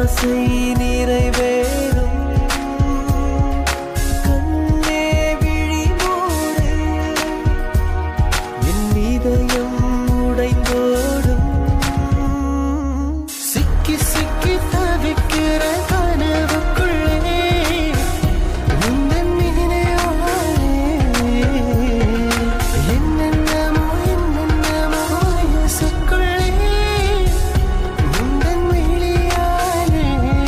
ஆசை நிறைவேறும் கண்ணே விழி மூடு என் இதயம் உடைந்தோடும் சிக்கி சிக்கி தவிக்கிற கனவுக்குள்ளே உந்தன் நினைவாலே என்னென்னமோ என்னென்னமோ இயேசுக்குள்ளே உந்தன் விழியாலே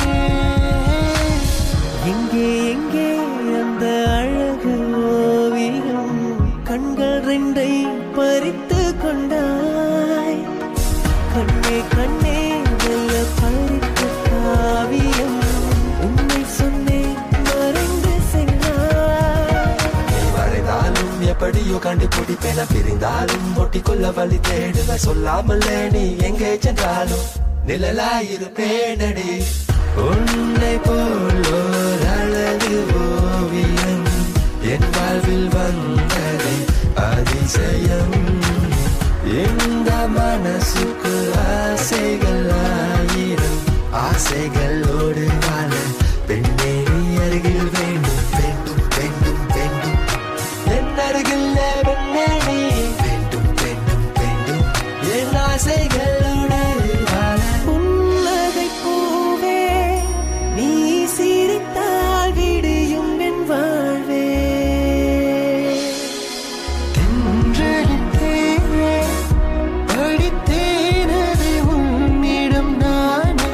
எங்கே எங்கே அந்த அழகு ஓவியம் கண்கள் ரெண்டை பறித்து கொண்டாய் கண்ணே கண்ணே வெல்ல பறித்த காவியம் உண்மை சொன்னேன் மறைந்து சென்றாய் நீ மறைந்தாலும் எப்படியோ கண்டுபிடிப்பேன பிரிந்தாலும் ஒட்டிக்கொள்ள வழி தேடுவ சொல்லாமலே நீ எங்கே சென்றாலும் நிழலாயிருப்பேனடி உன்னை போல் ஓர் அழகு ஓவியம் என் வாழ்வில் வந்தது அதிசயம் இந்த மனசுக்கு ஆசைகள் ஆயிரம் ஆசைகளோடு வாழ பெண்ணே நீ அருகில் வேண்டும் வேண்டும் வேண்டும் வேண்டும் என் அருகில் பெண்ணே நீ வேண்டும் வேண்டும் வேண்டும் என் ஆசைகளோடு வாழ புன்னகை பூவே நீ சிரித்தால் விடியும் என் வாழ்வே தென்றலித்தேனே, படித்தேனது உன்னிடம் நானே.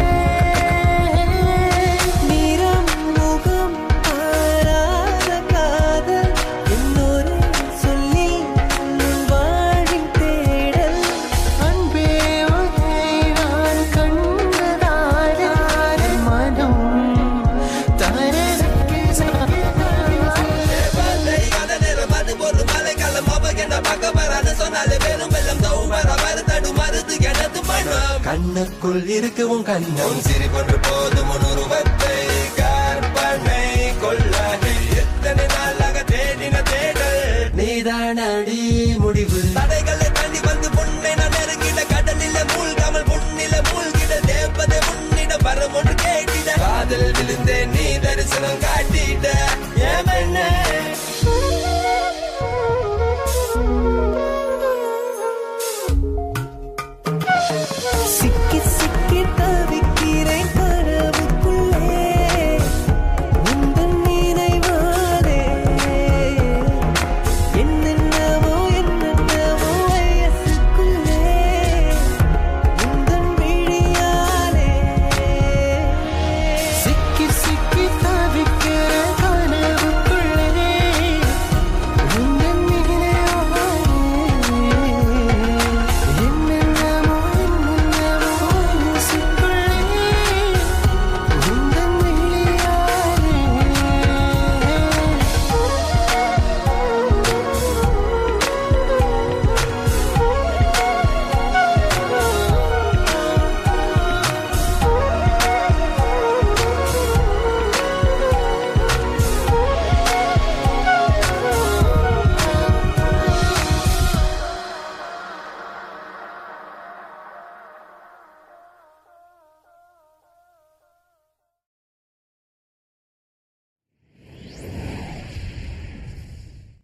நிறம் முகம் மாறாத காதல் என்னொரு சொல்லில் உன் வாழின் தேடல் அன்பே உன்னை நான் கண்டதாலே மனம் தரக்கு கண்ணுக்குள் இருக்கு உன் கண்ணம் சிரி கொண்டு போதும் உன் உருவத்தை கற்பனை கொள்ள எத்தனை நாளாக தேடின தேடல் நீதானடி முடிவு தடைகளை தாண்டி வந்து பொண்ணை நான் நெருங்கிட கடலில மூழ்காமல் பொன்னில மூழ்கிட தேவதை முன்னிட வரம் ஒன்று கேட்டிட காதல் விழுந்தேன் நீ தரிசனம் காட்டிட